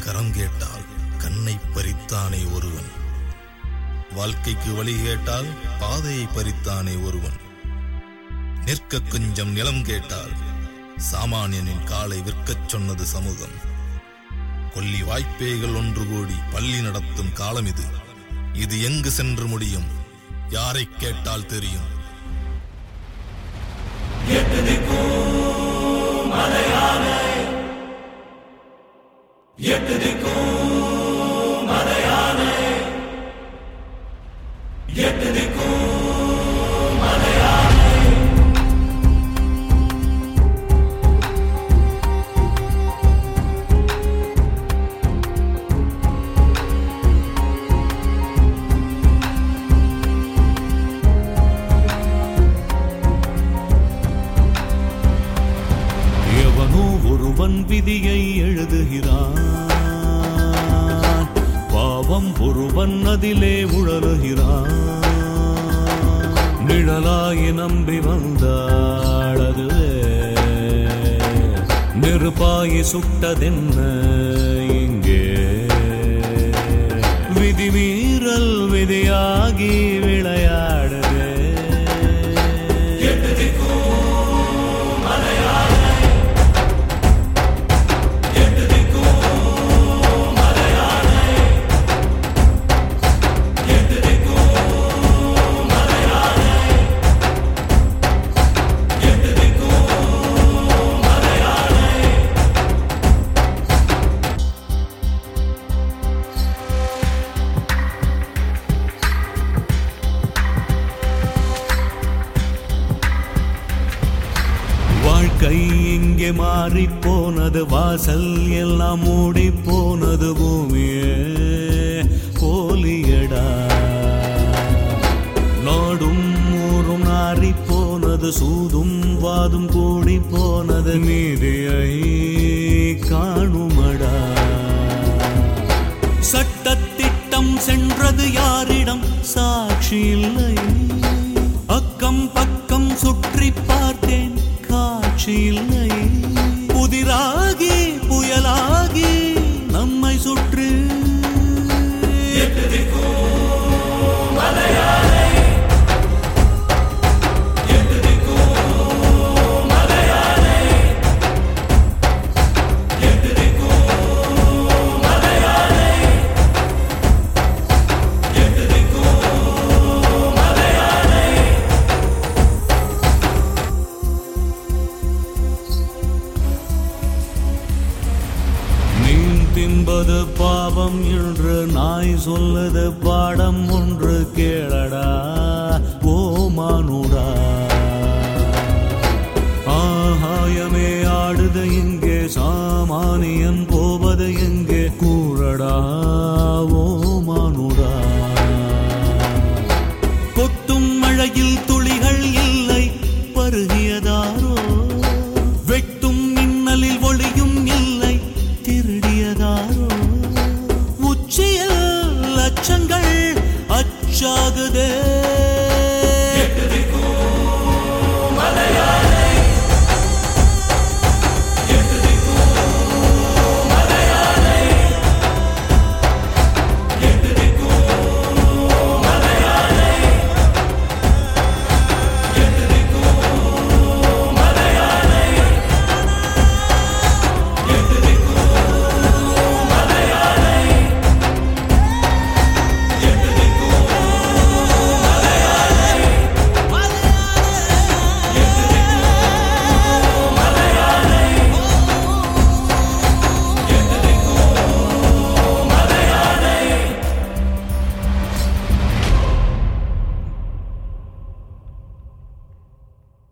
கரம் கேட்டால் கண்ணை பறித்தானே ஒருவன் வாழ்க்கைக்கு வழி கேட்டால் பாதையை பறித்தானே ஒருவன் நிற்க கொஞ்சம் நிலம் கேட்டால் சாமானியனின் காலை விற்கச் சொன்னது சமூகம் கொல்லி வாய்ப்பேய்கள் ஒன்று கூடி பள்ளி நடத்தும் காலம் இது இது எங்கு சென்று முடியும் யாரை கேட்டால் தெரியும் எவனோ ஒருவன் விதியை எழுதுகிறான் பாவம் ஒருவன் அதிலே உழலுகிறான் நிழலாய் நம்பி வந்தாளதுவே நெருப்பாய் சுட்டதென்ன இங்கே விதி மீறல் விதியாகி விளையாடுதே வாழ்க்கை இங்கே மாறி போனது வாசல் எல்லாம் மூடி போனது பூமியே போலியடா நாடும் ஊரும் நாறி போனது சூதும் வாதும் கூடி போனது நீதியை காணுமடா சட்டத்திட்டம் சென்றது யாரிடம் சாட்சி இல்லை அக்கம் பக்கம் சுற்றி பார்த்தேன் காட்சி இல்லை புதிராகி புயலாகி நம்மை சுற்றி மீன் தின்பது பாவம் என்று நாய் சொல்லுது பாடம் ஒன்று கேளடா ஓ மானுடா ஆகாயமே ஆடுது எங்கே சாமானியன் போவது எங்கே கூறடா ஓ